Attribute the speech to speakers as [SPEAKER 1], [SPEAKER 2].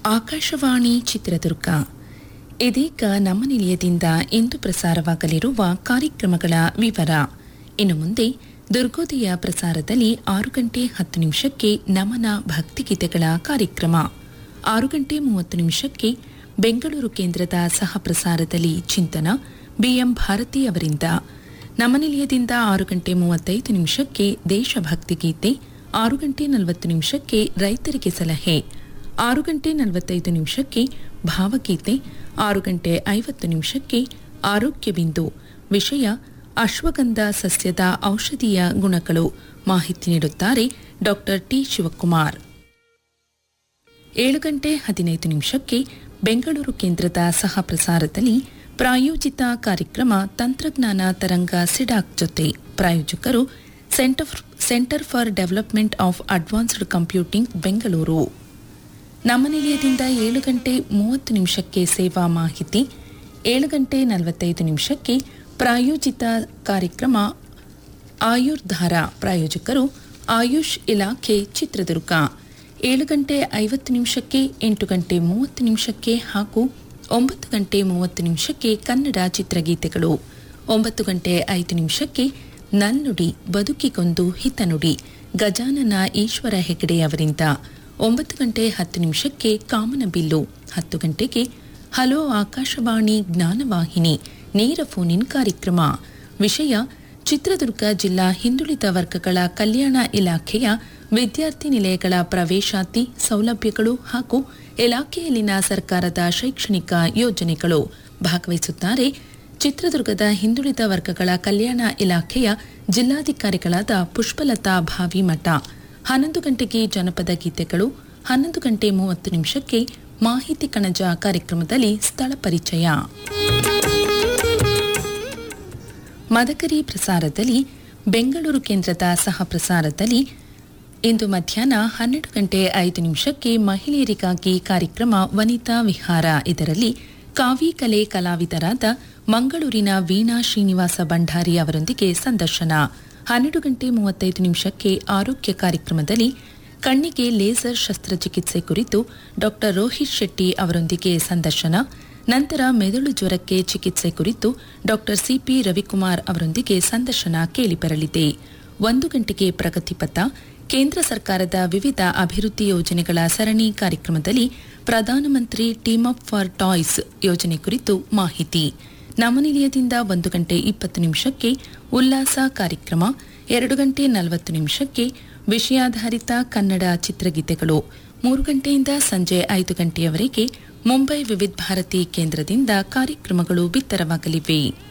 [SPEAKER 1] ಆಕಾಶವಾಣಿ ಚಿತ್ರದುರ್ಗ ಇದೀಗ ನಮ್ಮ ನಿಲಯದಿಂದ ಇಂದು ಪ್ರಸಾರವಾಗಲಿರುವ ಕಾರ್ಯಕ್ರಮಗಳ ವಿವರ ಇನ್ನು ಮುಂದೆ ದುರ್ಗೋದಯ ಪ್ರಸಾರದಲ್ಲಿ ಆರು ಗಂಟೆ ಹತ್ತು ನಿಮಿಷಕ್ಕೆ ನಮನ ಭಕ್ತಿಗೀತೆಗಳ ಕಾರ್ಯಕ್ರಮ ಆರು ಗಂಟೆ ಮೂವತ್ತು ನಿಮಿಷಕ್ಕೆ ಬೆಂಗಳೂರು ಕೇಂದ್ರದ ಸಹ ಪ್ರಸಾರದಲ್ಲಿ ಚಿಂತನ ಬಿಎಂ ಭಾರತಿ ಅವರಿಂದ ನಮ್ಮ ನಿಲಯದಿಂದ ಆರು ಗಂಟೆ ಮೂವತ್ತೈದು ನಿಮಿಷಕ್ಕೆ ದೇಶಭಕ್ತಿ ಗೀತೆ ಆರು ಗಂಟೆ ನಲವತ್ತು ನಿಮಿಷಕ್ಕೆ ರೈತರಿಗೆ ಸಲಹೆ ಆರು ಗಂಟೆ ನಲವತ್ತೈದು ನಿಮಿಷಕ್ಕೆ ಭಾವಗೀತೆ ಆರು ಗಂಟೆ ಐವತ್ತು ನಿಮಿಷಕ್ಕೆ ಆರೋಗ್ಯ ಬಿಂದು ವಿಷಯ ಅಶ್ವಗಂಧ ಸಸ್ಯದ ಔಷಧೀಯ ಗುಣಗಳು ಮಾಹಿತಿ ನೀಡುತ್ತಾರೆ ಡಾಕ್ಟರ್ ಟಿ ಶಿವಕುಮಾರ್ ಏಳು ಗಂಟೆ ಹದಿನೈದು ನಿಮಿಷಕ್ಕೆ ಬೆಂಗಳೂರು ಕೇಂದ್ರದ ಸಹ ಪ್ರಸಾರದಲ್ಲಿ ಪ್ರಾಯೋಜಿತ ಕಾರ್ಯಕ್ರಮ ತಂತ್ರಜ್ಞಾನ ತರಂಗ ಸಿಡಾಕ್ ಜೊತೆ ಪ್ರಾಯೋಜಕರು centre centre for development of advanced computing Bengaluru ನಮ್ಮ ನಿಲಯದಿಂದ ಏಳು ಗಂಟೆ ಮೂವತ್ತು ನಿಮಿಷಕ್ಕೆ ಸೇವಾ ಮಾಹಿತಿ ಏಳು ಗಂಟೆ ನಲವತ್ತೈದು ನಿಮಿಷಕ್ಕೆ ಪ್ರಾಯೋಜಿತ ಕಾರ್ಯಕ್ರಮ ಆಯುರ್ಧಾರ ಪ್ರಾಯೋಜಕರು ಆಯುಷ್ ಇಲಾಖೆ ಚಿತ್ರದುರ್ಗ ಏಳು ಗಂಟೆ ಐವತ್ತು ನಿಮಿಷಕ್ಕೆ ಎಂಟು ಗಂಟೆ ಮೂವತ್ತು ನಿಮಿಷಕ್ಕೆ ಹಾಗೂ ಒಂಬತ್ತು ಗಂಟೆ ಮೂವತ್ತು ನಿಮಿಷಕ್ಕೆ ಕನ್ನಡ ಚಿತ್ರಗೀತೆಗಳು ಒಂಬತ್ತು ಗಂಟೆ ಐದು ನಿಮಿಷಕ್ಕೆ ನಲ್ನುಡಿ ಬದುಕಿಗೊಂದು ಹಿತನುಡಿ ಗಜಾನನ ಈಶ್ವರ ಹೆಗಡೆ ಅವರಿಂದ ಒಂಬತ್ತು ಗಂಟೆ ಹತ್ತು ನಿಮಿಷಕ್ಕೆ ಕಾಮನಬಿಲ್ಲು ಹತ್ತು ಗಂಟೆಗೆ ಹಲೋ ಆಕಾಶವಾಣಿ ಜ್ಞಾನವಾಹಿನಿ ನೇರ ಫೋನ್ ಇನ್ ಕಾರ್ಯಕ್ರಮ ವಿಷಯ ಚಿತ್ರದುರ್ಗ ಜಿಲ್ಲಾ ಹಿಂದುಳಿದ ವರ್ಗಗಳ ಕಲ್ಯಾಣ ಇಲಾಖೆಯ ವಿದ್ಯಾರ್ಥಿ ನಿಲಯಗಳ ಪ್ರವೇಶಾತಿ ಸೌಲಭ್ಯಗಳು ಹಾಗೂ ಇಲಾಖೆಯಲ್ಲಿನ ಸರ್ಕಾರದ ಶೈಕ್ಷಣಿಕ ಯೋಜನೆಗಳು ಭಾಗವಹಿಸುತ್ತಾರೆ ಚಿತ್ರದುರ್ಗದ ಹಿಂದುಳಿದ ವರ್ಗಗಳ ಕಲ್ಯಾಣ ಇಲಾಖೆಯ ಜಿಲ್ಲಾಧಿಕಾರಿಗಳಾದ ಪುಷ್ಪಲತಾ ಭಾವಿಮಠ ಹನ್ನೊಂದು ಗಂಟೆಗೆ ಜನಪದ ಗೀತೆಗಳು ಹನ್ನೊಂದು ಗಂಟೆ ಮೂವತ್ತು ನಿಮಿಷಕ್ಕೆ ಮಾಹಿತಿ ಕಣಜ ಕಾರ್ಯಕ್ರಮದಲ್ಲಿ ಸ್ಥಳ ಪರಿಚಯ ಮದಕರಿ ಪ್ರಸಾರದಲ್ಲಿ ಬೆಂಗಳೂರು ಕೇಂದ್ರದ ಸಹ ಪ್ರಸಾರದಲ್ಲಿ ಇಂದು ಮಧ್ಯಾಹ್ನ ಹನ್ನೆರಡು ಗಂಟೆ ಐದು ನಿಮಿಷಕ್ಕೆ ಮಹಿಳೆಯರಿಗಾಗಿ ಕಾರ್ಯಕ್ರಮ ವನಿತಾ ವಿಹಾರ ಇದರಲ್ಲಿ ಕಾವಿ ಕಲೆ ಕಲಾವಿದರಾದ ಮಂಗಳೂರಿನ ವೀಣಾ ಶ್ರೀನಿವಾಸ ಭಂಡಾರಿ ಅವರೊಂದಿಗೆ ಸಂದರ್ಶನ ಹನ್ನೆರಡು ಗಂಟೆ ಮೂವತ್ತೈದು ನಿಮಿಷಕ್ಕೆ ಆರೋಗ್ಯ ಕಾರ್ಯಕ್ರಮದಲ್ಲಿ ಕಣ್ಣಿಗೆ ಲೇಸರ್ ಶಸ್ತ್ರಚಿಕಿತ್ಸೆ ಕುರಿತು ಡಾಕ್ಟರ್ ರೋಹಿತ್ ಶೆಟ್ಟಿ ಅವರೊಂದಿಗೆ ಸಂದರ್ಶನ ನಂತರ ಮೆದುಳು ಜ್ವರಕ್ಕೆ ಚಿಕಿತ್ಸೆ ಕುರಿತು ಡಾಕ್ಟರ್ ಸಿಪಿ ರವಿಕುಮಾರ್ ಅವರೊಂದಿಗೆ ಸಂದರ್ಶನ ಕೇಳಿಬರಲಿದೆ ಒಂದು ಗಂಟೆಗೆ ಪ್ರಗತಿಪಥ ಕೇಂದ್ರ ಸರ್ಕಾರದ ವಿವಿಧ ಅಭಿವೃದ್ಧಿ ಯೋಜನೆಗಳ ಸರಣಿ ಕಾರ್ಯಕ್ರಮದಲ್ಲಿ ಪ್ರಧಾನಮಂತ್ರಿ ಟೀಮ್ ಅಪ್ ಫಾರ್ ಟಾಯ್ಸ್ ಯೋಜನೆ ಕುರಿತು ಮಾಹಿತಿ ನಮ್ಮ ನಿಲಯದಿಂದ ಒಂದು ಗಂಟೆ ಇಪ್ಪತ್ತು ನಿಮಿಷಕ್ಕೆ ಉಲ್ಲಾಸ ಕಾರ್ಯಕ್ರಮ ಎರಡು ಗಂಟೆ ನಲವತ್ತು ನಿಮಿಷಕ್ಕೆ ವಿಷಯಾಧಾರಿತ ಕನ್ನಡ ಚಿತ್ರಗೀತೆಗಳು ಮೂರು ಗಂಟೆಯಿಂದ ಸಂಜೆ ಐದು ಗಂಟೆಯವರೆಗೆ ಮುಂಬೈ ವಿವಿಧ ಭಾರತಿ ಕೇಂದ್ರದಿಂದ ಕಾರ್ಯಕ್ರಮಗಳು ಬಿತ್ತರವಾಗಲಿವೆ